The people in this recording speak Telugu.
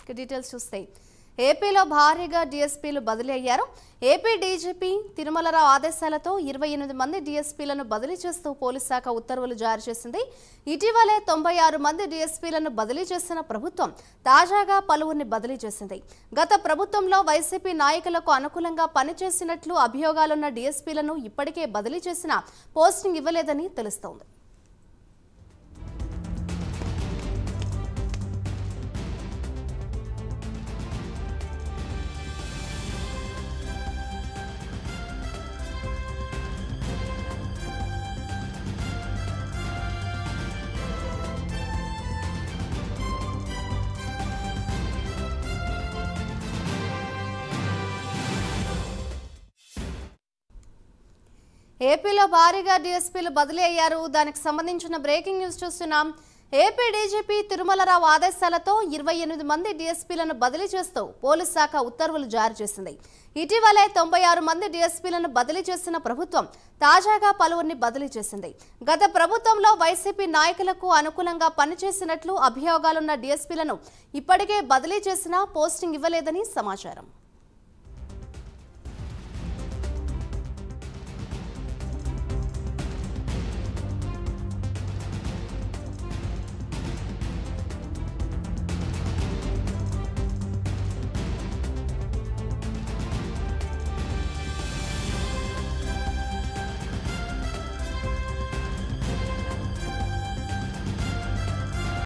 ఇక డీటెయిల్స్ చూస్తే ఏపీలో భారీగా డీఎస్పీలు బదిలీ అయ్యారు ఏపీ డీజీపీ తిరుమలరావు ఆదేశాలతో ఇరవై ఎనిమిది మంది డీఎస్పీలను బదిలీ చేస్తూ పోలీస్ శాఖ ఉత్తర్వులు జారీ చేసింది ఇటీవలే తొంభై ఆరు మంది డీఎస్పీలను బదిలీ చేసిన ప్రభుత్వం తాజాగా పలువురిని బదిలీ చేసింది గత ప్రభుత్వంలో వైసీపీ నాయకులకు అనుకూలంగా పనిచేసినట్లు అభియోగాలున్న డీఎస్పీలను ఇప్పటికే బదిలీ చేసిన పోస్టింగ్ ఇవ్వలేదని తెలుస్తోంది ఏపీలో భారీగా డీఎస్పీలు బదిలీ అయ్యారు దానికి సంబంధించిన బ్రేకింగ్ న్యూస్ చూస్తున్నాం ఏపీ డీజీపీ తిరుమలరావు ఆదేశాలతో ఇరవై ఎనిమిది మంది డీఎస్పీలను బదిలీ చేస్తూ పోలీస్ శాఖ ఉత్తర్వులు జారీ చేసింది ఇటీవలే తొంభై ఆరు మంది డీఎస్పీలను బదిలీ చేసిన ప్రభుత్వం తాజాగా పలువురిని బదిలీ చేసింది గత ప్రభుత్వంలో వైసీపీ నాయకులకు అనుకూలంగా పనిచేసినట్లు అభియోగాలున్న డీఎస్పీలను ఇప్పటికే బదిలీ చేసినా పోస్టింగ్ ఇవ్వలేదని సమాచారం